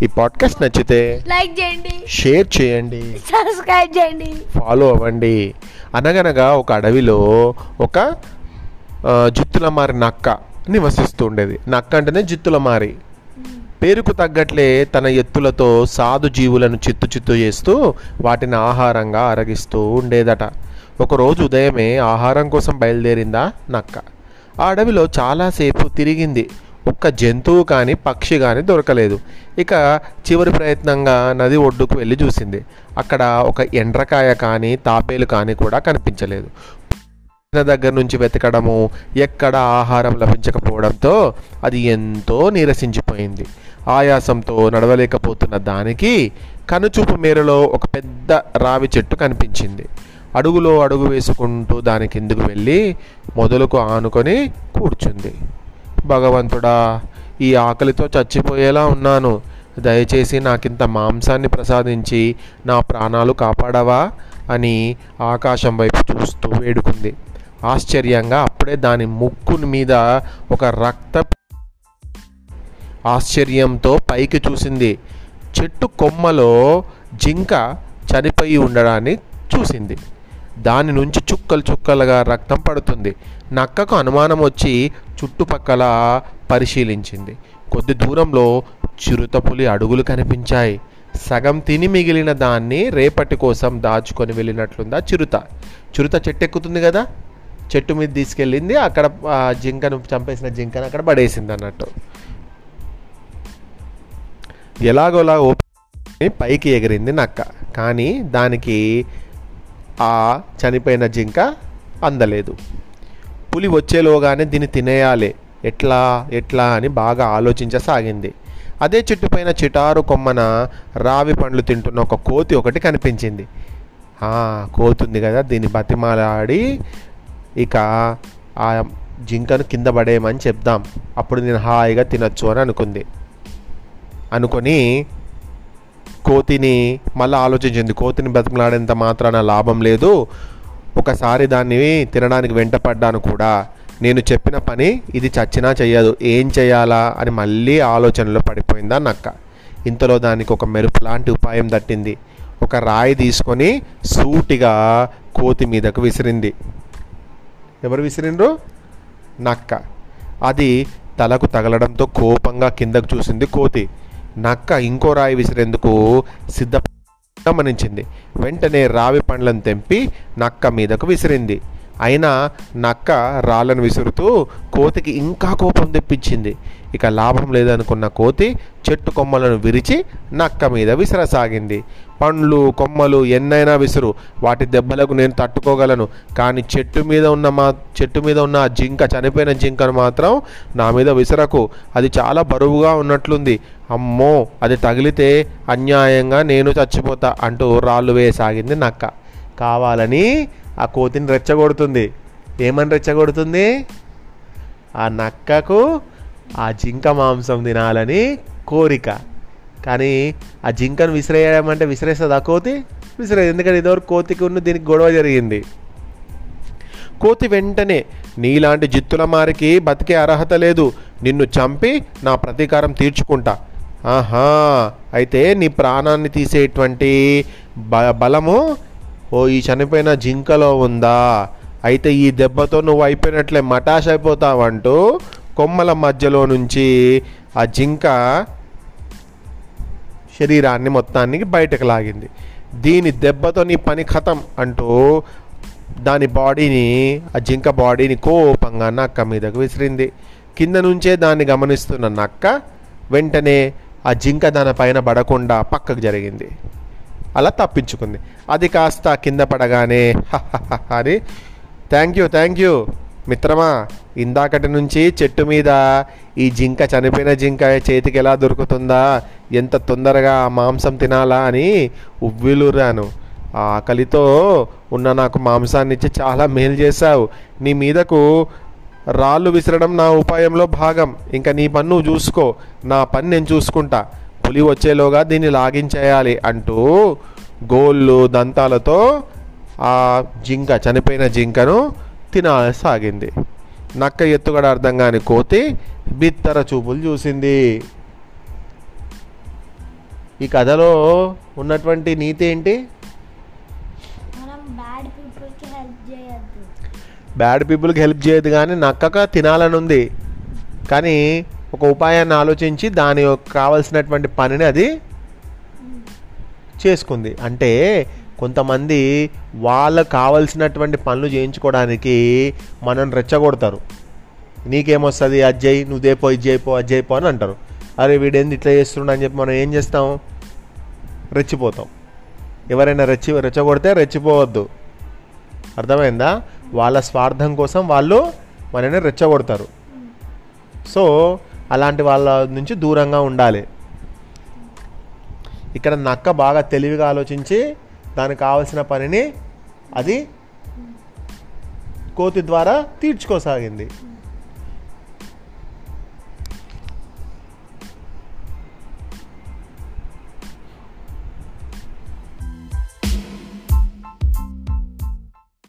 ఈ పాడ్కాస్ట్ నచ్చితే లైక్ చేయండి షేర్ చేయండి సబ్స్క్రైబ్ చేయండి ఫాలో అవ్వండి అనగనగా ఒక అడవిలో ఒక ఆ, జిత్తుల మారి నక్క నివసిస్తూ ఉండేది నక్క అంటేనే జిత్తుల మారి పేరుకు తగ్గట్లే తన ఎత్తులతో సాధు జీవులను చిత్తు చిత్తు చేస్తూ వాటిని ఆహారంగా అరగిస్తూ ఉండేదట ఒకరోజు ఉదయమే ఆహారం కోసం బయలుదేరిందా నక్క ఆ అడవిలో చాలాసేపు తిరిగింది ఒక్క జంతువు కానీ పక్షి కానీ దొరకలేదు ఇక చివరి ప్రయత్నంగా నది ఒడ్డుకు వెళ్ళి చూసింది అక్కడ ఒక ఎండ్రకాయ కానీ తాపేలు కానీ కూడా కనిపించలేదు తిన్న దగ్గర నుంచి వెతకడము ఎక్కడ ఆహారం లభించకపోవడంతో అది ఎంతో నీరసించిపోయింది ఆయాసంతో నడవలేకపోతున్న దానికి కనుచూపు మేరలో ఒక పెద్ద రావి చెట్టు కనిపించింది అడుగులో అడుగు వేసుకుంటూ దాని కిందకు వెళ్ళి మొదలుకు ఆనుకొని కూర్చుంది భగవంతుడా ఈ ఆకలితో చచ్చిపోయేలా ఉన్నాను దయచేసి నాకింత మాంసాన్ని ప్రసాదించి నా ప్రాణాలు కాపాడవా అని ఆకాశం వైపు చూస్తూ వేడుకుంది ఆశ్చర్యంగా అప్పుడే దాని ముక్కు మీద ఒక రక్త ఆశ్చర్యంతో పైకి చూసింది చెట్టు కొమ్మలో జింక చనిపోయి ఉండడాన్ని చూసింది దాని నుంచి చుక్కలు చుక్కలుగా రక్తం పడుతుంది నక్కకు అనుమానం వచ్చి చుట్టుపక్కల పరిశీలించింది కొద్ది దూరంలో చిరుతపులి అడుగులు కనిపించాయి సగం తిని మిగిలిన దాన్ని రేపటి కోసం దాచుకొని వెళ్ళినట్లుందా చిరుత చిరుత చెట్టు ఎక్కుతుంది కదా చెట్టు మీద తీసుకెళ్ళింది అక్కడ ఆ జింకను చంపేసిన జింకను అక్కడ పడేసింది అన్నట్టు ఎలాగోలా ఓపి పైకి ఎగిరింది నక్క కానీ దానికి ఆ చనిపోయిన జింక అందలేదు పులి వచ్చేలోగానే దీన్ని తినేయాలి ఎట్లా ఎట్లా అని బాగా ఆలోచించసాగింది అదే చెట్టు పైన చిటారు కొమ్మన రావి పండ్లు తింటున్న ఒక కోతి ఒకటి కనిపించింది ఆ, కోతి ఉంది కదా దీన్ని బతిమాలాడి ఇక ఆ జింకను కింద పడేయమని చెప్దాం అప్పుడు నేను హాయిగా తినొచ్చు అని అనుకుంది అనుకొని కోతిని మళ్ళీ ఆలోచించింది కోతిని బతిమలాడేంత మాత్రాన లాభం లేదు ఒకసారి దాన్ని తినడానికి వెంటపడ్డాను కూడా నేను చెప్పిన పని ఇది చచ్చినా చెయ్యదు ఏం చేయాలా అని మళ్ళీ ఆలోచనలో పడిపోయిందా నక్క ఇంతలో దానికి ఒక మెరుపు లాంటి ఉపాయం తట్టింది ఒక రాయి తీసుకొని సూటిగా కోతి మీదకు విసిరింది ఎవరు విసిరిండ్రు నక్క అది తలకు తగలడంతో కోపంగా కిందకు చూసింది కోతి నక్క ఇంకో రాయి విసిరేందుకు సిద్ధ గమనించింది వెంటనే రావి పండ్లను తెంపి నక్క మీదకు విసిరింది అయినా నక్క రాళ్ళను విసురుతూ కోతికి ఇంకా కోపం తెప్పించింది ఇక లాభం లేదనుకున్న కోతి చెట్టు కొమ్మలను విరిచి నక్క మీద విసిరసాగింది పండ్లు కొమ్మలు ఎన్నైనా విసురు వాటి దెబ్బలకు నేను తట్టుకోగలను కానీ చెట్టు మీద ఉన్న మా చెట్టు మీద ఉన్న ఆ జింక చనిపోయిన జింకను మాత్రం నా మీద విసరకు అది చాలా బరువుగా ఉన్నట్లుంది అమ్మో అది తగిలితే అన్యాయంగా నేను చచ్చిపోతా అంటూ రాళ్ళు వేసాగింది నక్క కావాలని ఆ కోతిని రెచ్చగొడుతుంది ఏమని రెచ్చగొడుతుంది ఆ నక్కకు ఆ జింక మాంసం తినాలని కోరిక కానీ ఆ జింకను విసిరేయడం అంటే విసిరేస్తుంది ఆ కోతి విసిరేది ఎందుకంటే ఇదివరకు కోతికి ఉన్న దీనికి గొడవ జరిగింది కోతి వెంటనే నీలాంటి జిత్తుల మారికి బతికే అర్హత లేదు నిన్ను చంపి నా ప్రతీకారం తీర్చుకుంటా ఆహా అయితే నీ ప్రాణాన్ని తీసేటువంటి బ బలము ఓ ఈ చనిపోయిన జింకలో ఉందా అయితే ఈ దెబ్బతో నువ్వు అయిపోయినట్లే మటాష్ అయిపోతావంటూ కొమ్మల మధ్యలో నుంచి ఆ జింక శరీరాన్ని మొత్తానికి బయటకు లాగింది దీని దెబ్బతో నీ పని ఖతం అంటూ దాని బాడీని ఆ జింక బాడీని కోపంగా నక్క మీదకు విసిరింది కింద నుంచే దాన్ని గమనిస్తున్న నక్క వెంటనే ఆ జింక దాని పైన పడకుండా పక్కకు జరిగింది అలా తప్పించుకుంది అది కాస్త కింద పడగానే "హహహహ" అని థ్యాంక్ యూ థ్యాంక్ యూ మిత్రమా ఇందాకటి నుంచి చెట్టు మీద ఈ జింక చనిపోయిన జింక చేతికి ఎలా దొరుకుతుందా ఎంత తొందరగా ఆ మాంసం తినాలా అని ఉవ్విలురాను ఆ ఆకలితో ఉన్న నాకు మాంసాన్ని ఇచ్చి చాలా మేలు చేశావు నీ మీదకు రాళ్ళు విసరడం నా ఉపాయంలో భాగం ఇంకా నీ పని నువ్వు చూసుకో నా పని నేను చూసుకుంటా పులి వచ్చేలోగా దీన్ని లాగించేయాలి అంటూ గోళ్ళు దంతాలతో ఆ జింక చనిపోయిన జింకను తినసాగింది నక్క ఎత్తుగడ అర్థం కాని కోతి బిత్తర చూపులు చూసింది ఈ కథలో ఉన్నటువంటి నీతి ఏంటి మనం బ్యాడ్ పీపుల్కి హెల్ప్ చేయొద్దు బ్యాడ్ పీపుల్కి హెల్ప్ చేయదు కానీ నక్కక తినాలని ఉంది కానీ ఒక ఉపాయాన్ని ఆలోచించి దాని యొక్క కావలసినటువంటి పనిని అది చేసుకుంది అంటే కొంతమంది వాళ్ళకు కావలసినటువంటి పనులు చేయించుకోవడానికి మనం రెచ్చగొడతారు నీకేమొస్తుంది అది చేయి నువ్వు దేపో ఇది చేయపో అది చేయపో అని అంటారు అరే వీడేంది ఇట్లా చేస్తుండ అని చెప్పి మనం ఏం చేస్తాం రెచ్చిపోతాం ఎవరైనా రెచ్చి రెచ్చగొడితే రెచ్చిపోవద్దు అర్థమైందా వాళ్ళ స్వార్థం కోసం వాళ్ళు మనని రెచ్చగొడతారు సో అలాంటి వాళ్ళ నుంచి దూరంగా ఉండాలి ఇక్కడ నక్క బాగా తెలివిగా ఆలోచించి దానికి కావలసిన పనిని అది కోతి ద్వారా తీర్చుకోసాగింది